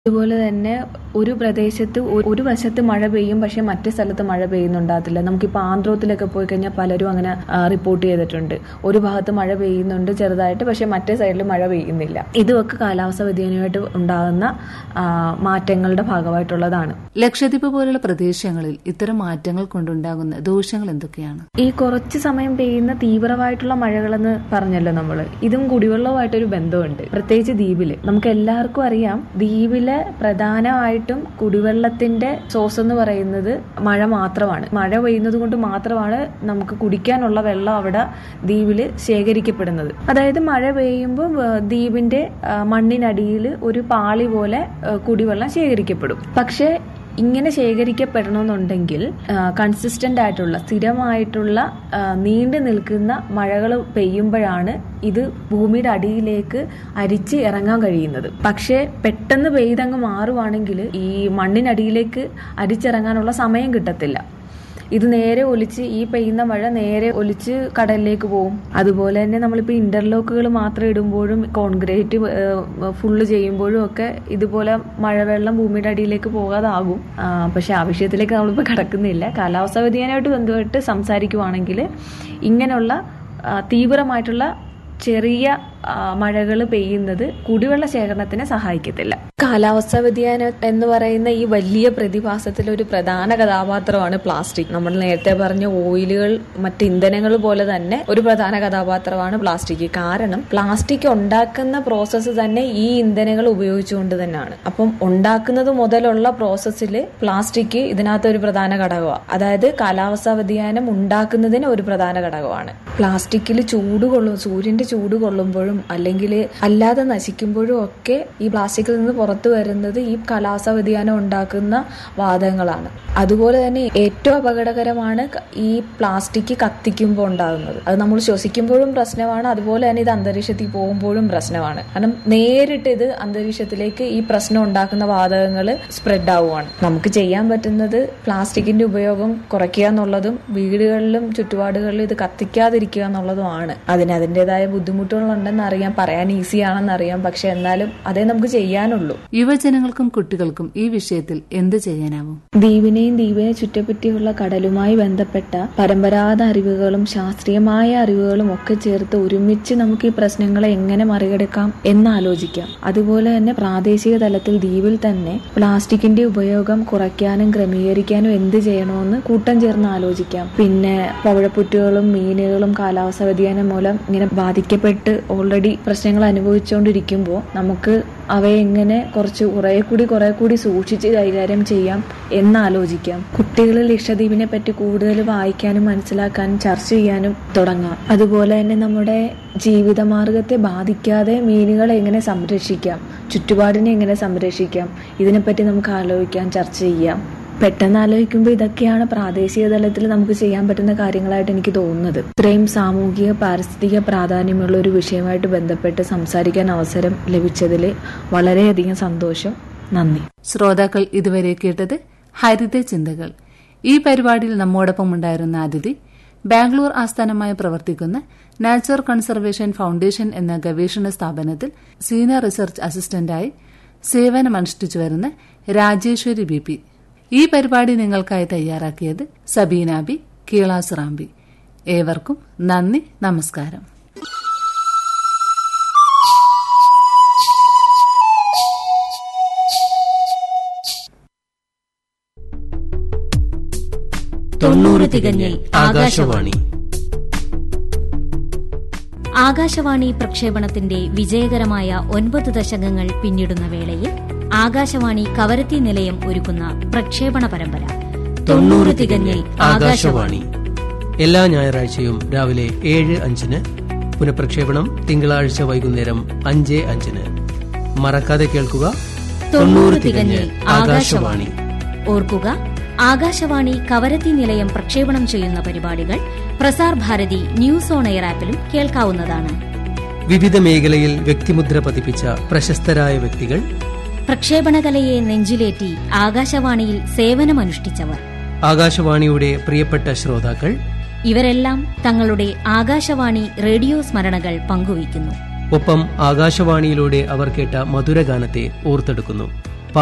അതുപോലെ തന്നെ ഒരു പ്രദേശത്ത് ഒ- ഒരു വശത്ത് മഴ പെയ്യും പക്ഷെ മറ്റേ സ്ഥലത്ത് മഴ പെയ്യുന്നുണ്ടാകത്തില്ല നമുക്കിപ്പോൾ ആന്ധ്രത്തിലൊക്കെ പോയി കഴിഞ്ഞാൽ പലരും അങ്ങനെ ആ, റിപ്പോർട്ട് ചെയ്തിട്ടുണ്ട് ഒരു ഭാഗത്ത് മഴ പെയ്യുന്നുണ്ട് ചെറുതായിട്ട് പക്ഷെ മറ്റേ സൈഡിൽ മഴ പെയ്യുന്നില്ല ഇതുമൊക്കെ കാലാവസ്ഥ വ്യതിയാനമായിട്ട് ഉണ്ടാകുന്ന ആ, മാറ്റങ്ങളുടെ ഭാഗമായിട്ടുള്ളതാണ് ലക്ഷദ്വീപ് പോലുള്ള പ്രദേശങ്ങളിൽ ഇത്തരം മാറ്റങ്ങൾ കൊണ്ടുണ്ടാകുന്ന ദോഷങ്ങൾ എന്തൊക്കെയാണ് ഈ കുറച്ച് സമയം പെയ്യുന്ന തീവ്രമായിട്ടുള്ള മഴകളെന്ന് പറഞ്ഞല്ലോ നമ്മൾ ഇതും കുടിവെള്ളവുമായിട്ടൊരു ബന്ധമുണ്ട് പ്രത്യേകിച്ച് ദ്വീപില് നമുക്ക് എല്ലാവർക്കും അറിയാം ദ്വീപിലെ പ്രധാനമായിട്ടും കുടിവെള്ളത്തിന്റെ സോഴ്സ് എന്ന് പറയുന്നത് മഴ മാത്രമാണ് മഴ പെയ്യുന്നത് കൊണ്ട് മാത്രമാണ് നമുക്ക് കുടിക്കാനുള്ള വെള്ളം അവിടെ ദ്വീപില് ശേഖരിക്കപ്പെടുന്നത് അതായത് മഴ പെയ്യുമ്പോൾ ദ്വീപിന്റെ ആ, മണ്ണിനടിയിൽ ഒരു പാളി പോലെ ആ, കുടിവെള്ളം ശേഖരിക്കപ്പെടും പക്ഷേ ഇങ്ങനെ ശേഖരിക്കപ്പെടണമെന്നുണ്ടെങ്കിൽ കൺസിസ്റ്റന്റ് ആയിട്ടുള്ള സ്ഥിരമായിട്ടുള്ള ആ, നീണ്ടു നിൽക്കുന്ന മഴകൾ പെയ്യുമ്പോഴാണ് ഇത് ഭൂമിയുടെ അടിയിലേക്ക് അരിച്ച് ഇറങ്ങാൻ കഴിയുന്നത് പക്ഷേ പെട്ടെന്ന് പെയ്തങ്ങ് മാറുവാണെങ്കിൽ ഈ മണ്ണിനടിയിലേക്ക് അരിച്ചിറങ്ങാനുള്ള സമയം കിട്ടത്തില്ല ഇത് നേരെ ഒലിച്ച് ഈ പെയ്യുന്ന മഴ നേരെ ഒലിച്ച് കടലിലേക്ക് പോകും അതുപോലെ തന്നെ നമ്മളിപ്പോൾ ഇന്റർലോക്കുകൾ മാത്രം ഇടുമ്പോഴും കോൺക്രീറ്റ് ഫുള്ള് ചെയ്യുമ്പോഴും ഒക്കെ ഇതുപോലെ മഴവെള്ളം ഭൂമിയുടെ അടിയിലേക്ക് പോകാതാകും ആ, പക്ഷെ ആ വിഷയത്തിലേക്ക് നമ്മളിപ്പോൾ കിടക്കുന്നില്ല കാലാവസ്ഥാ വ്യതിയാനമായിട്ട് ബന്ധപ്പെട്ട് സംസാരിക്കുവാണെങ്കിൽ ഇങ്ങനെയുള്ള ആ, തീവ്രമായിട്ടുള്ള ചെറിയ മഴകൾ പെയ്യുന്നത് കുടിവെള്ള ശേഖരണത്തിനെ സഹായിക്കത്തില്ല കാലാവസ്ഥാ വ്യതിയാനം എന്ന് പറയുന്ന ഈ വലിയ പ്രതിഭാസത്തിൽ ഒരു പ്രധാന കഥാപാത്രമാണ് പ്ലാസ്റ്റിക് നമ്മൾ നേരത്തെ പറഞ്ഞ ഓയിലുകൾ മറ്റ് ഇന്ധനങ്ങൾ പോലെ തന്നെ ഒരു പ്രധാന കഥാപാത്രമാണ് പ്ലാസ്റ്റിക് കാരണം പ്ലാസ്റ്റിക് ഉണ്ടാക്കുന്ന പ്രോസസ്സ് തന്നെ ഈ ഇന്ധനങ്ങൾ ഉപയോഗിച്ചുകൊണ്ട് തന്നെയാണ് അപ്പം ഉണ്ടാക്കുന്നത് മുതലുള്ള പ്രോസസ്സിൽ പ്ലാസ്റ്റിക് ഇതിനകത്ത് ഒരു പ്രധാന ഘടകമാണ് അതായത് കാലാവസ്ഥാ വ്യതിയാനം ഉണ്ടാക്കുന്നതിന് ഒരു പ്രധാന ഘടകമാണ് പ്ലാസ്റ്റിക്കിൽ ചൂട് കൊള്ളും സൂര്യന്റെ ചൂട് കൊള്ളുമ്പോഴും അല്ലെങ്കിൽ അല്ലാതെ നശിക്കുമ്പോഴും ഒക്കെ ഈ പ്ലാസ്റ്റിക്കിൽ നിന്ന് പുറത്തു വരുന്നത് ഈ കാലാവസ്ഥാ വ്യതിയാനം ഉണ്ടാക്കുന്ന വാതകങ്ങളാണ് അതുപോലെ തന്നെ ഏറ്റവും അപകടകരമാണ് ക- ഈ പ്ലാസ്റ്റിക് കത്തിക്കുമ്പോൾ ഉണ്ടാകുന്നത് അത് നമ്മൾ ശ്വസിക്കുമ്പോഴും പ്രശ്നമാണ് അതുപോലെ തന്നെ ഇത് അന്തരീക്ഷത്തിൽ പോകുമ്പോഴും പ്രശ്നമാണ് കാരണം നേരിട്ട് ഇത് അന്തരീക്ഷത്തിലേക്ക് ഈ പ്രശ്നം ഉണ്ടാക്കുന്ന വാതകങ്ങൾ സ്പ്രെഡ് ആവുകയാണ് നമുക്ക് ചെയ്യാൻ പറ്റുന്നത് പ്ലാസ്റ്റിക്കിന്റെ ഉപയോഗം കുറയ്ക്കുക എന്നുള്ളതും വീടുകളിലും ചുറ്റുപാടുകളിലും ഇത് കത്തിക്കാതിരിക്കുക എന്നുള്ളതുമാണ് അതിന് അതിൻ്റെതായ ബുദ്ധിമുട്ടുകളുണ്ടെന്ന് അറിയാം പറയാൻ ഈസി ആണെന്ന് അറിയാം പക്ഷെ എന്നാലും അതേ നമുക്ക് ചെയ്യാനുള്ളൂ യുവജനങ്ങൾക്കും കുട്ടികൾക്കും ഈ വിഷയത്തിൽ എന്ത് ചെയ്യാനാവും ദ്വീപിനെയും ദ്വീപിനെ ചുറ്റപ്പറ്റിയുള്ള കടലുമായി ബന്ധപ്പെട്ട പരമ്പരാഗത അറിവുകളും ശാസ്ത്രീയമായ അറിവുകളും ഒക്കെ ചേർത്ത് ഒരുമിച്ച് നമുക്ക് ഈ പ്രശ്നങ്ങളെ എങ്ങനെ മറികടക്കാം എന്ന് ആലോചിക്കാം അതുപോലെ തന്നെ പ്രാദേശിക തലത്തിൽ ദ്വീപിൽ തന്നെ പ്ലാസ്റ്റിക്കിന്റെ ഉപയോഗം കുറയ്ക്കാനും ക്രമീകരിക്കാനും എന്ത് ചെയ്യണമെന്ന് കൂട്ടം ചേർന്ന് ആലോചിക്കാം പിന്നെ പവിഴപ്പുറ്റുകളും മീനുകളും കാലാവസ്ഥ വ്യതിയാനം മൂലം ഇങ്ങനെ ബാധിക്കപ്പെട്ട് ഓൾറെഡി പ്രശ്നങ്ങൾ അനുഭവിച്ചുകൊണ്ടിരിക്കുമ്പോൾ നമുക്ക് അവയെ എങ്ങനെ കുറച്ച് കുറെ കൂടി കുറെ കൂടി സൂക്ഷിച്ച് കൈകാര്യം ചെയ്യാം എന്നാലോചിക്കാം കുട്ടികൾ ലക്ഷദ്വീപിനെ പറ്റി കൂടുതൽ വായിക്കാനും മനസ്സിലാക്കാനും ചർച്ച ചെയ്യാനും തുടങ്ങാം അതുപോലെ തന്നെ നമ്മുടെ ജീവിതമാർഗത്തെ ബാധിക്കാതെ മീനുകളെ എങ്ങനെ സംരക്ഷിക്കാം ചുറ്റുപാടിനെ എങ്ങനെ സംരക്ഷിക്കാം ഇതിനെപ്പറ്റി നമുക്ക് ആലോചിക്കാം ചർച്ച ചെയ്യാം പെട്ടെന്ന് ആലോചിക്കുമ്പോൾ ഇതൊക്കെയാണ് പ്രാദേശിക തലത്തിൽ നമുക്ക് ചെയ്യാൻ പറ്റുന്ന കാര്യങ്ങളായിട്ട് എനിക്ക് തോന്നുന്നത് ഇത്രയും സാമൂഹിക പാരിസ്ഥിതിക പ്രാധാന്യമുള്ള ഒരു വിഷയമായിട്ട് ബന്ധപ്പെട്ട് സംസാരിക്കാൻ അവസരം ലഭിച്ചതിൽ വളരെയധികം സന്തോഷം നന്ദി ശ്രോതാക്കൾ ഇതുവരെ കേട്ടത് ഹരിത ചിന്തകൾ ഈ പരിപാടിയിൽ നമ്മോടൊപ്പം ഉണ്ടായിരുന്ന അതിഥി ബാംഗ്ലൂർ ആസ്ഥാനമായി പ്രവർത്തിക്കുന്ന നാച്ചർ കൺസർവേഷൻ ഫൗണ്ടേഷൻ എന്ന ഗവേഷണ സ്ഥാപനത്തിൽ സീനിയർ റിസർച്ച് അസിസ്റ്റന്റായി സേവനമനുഷ്ഠിച്ചു വരുന്ന രാജേശ്വരി ബി പി ഈ പരിപാടി നിങ്ങൾക്കായി തയ്യാറാക്കിയത് സബീനാബി കീളാസുറാമ്പി ഏവർക്കും നന്ദി നമസ്കാരം തൊണ്ണൂറ് തികഞ്ഞിൽ ആകാശവാണി ആകാശവാണി പ്രക്ഷേപണത്തിന്റെ വിജയകരമായ ഒൻപത് ദശകങ്ങൾ പിന്നിടുന്ന വേളയിൽ ആകാശവാണി കവരത്തി നിലയം ഒരുക്കുന്ന പ്രക്ഷേപണ പരമ്പര തൊണ്ണൂറ് തികഞ്ഞിൽ ആകാശവാണി എല്ലാ ഞായറാഴ്ചയും രാവിലെ ഏഴ് അഞ്ചിന് പുനഃപ്രക്ഷേപണം തിങ്കളാഴ്ച വൈകുന്നേരം അഞ്ച് അഞ്ചിന് മറക്കാതെ കേൾക്കുക തൊണ്ണൂറ് തികഞ്ഞിൽ ആകാശവാണി ഓർക്കുക ആകാശവാണി കവരത്തി നിലയം പ്രക്ഷേപണം ചെയ്യുന്ന പരിപാടികൾ Prasar Bharati news on air ആപ്പിലും കേൾക്കാവുന്നതാണ് വിവിധ മേഖലയിൽ വ്യക്തിമുദ്ര പതിപ്പിച്ച പ്രശസ്തരായ വ്യക്തികൾ പ്രക്ഷേപണകലയെ നെഞ്ചിലേറ്റി ആകാശവാണിയിൽ സേവനമനുഷ്ഠിച്ചവർ ആകാശവാണിയുടെ പ്രിയപ്പെട്ട ശ്രോതാക്കൾ ഇവരെല്ലാം തങ്ങളുടെ ആകാശവാണി റേഡിയോ സ്മരണകൾ പങ്കുവയ്ക്കുന്നു ഒപ്പം ആകാശവാണിയിലൂടെ അവർ കേട്ട മധുരഗാനത്തെ ഓർത്തെടുക്കുന്നു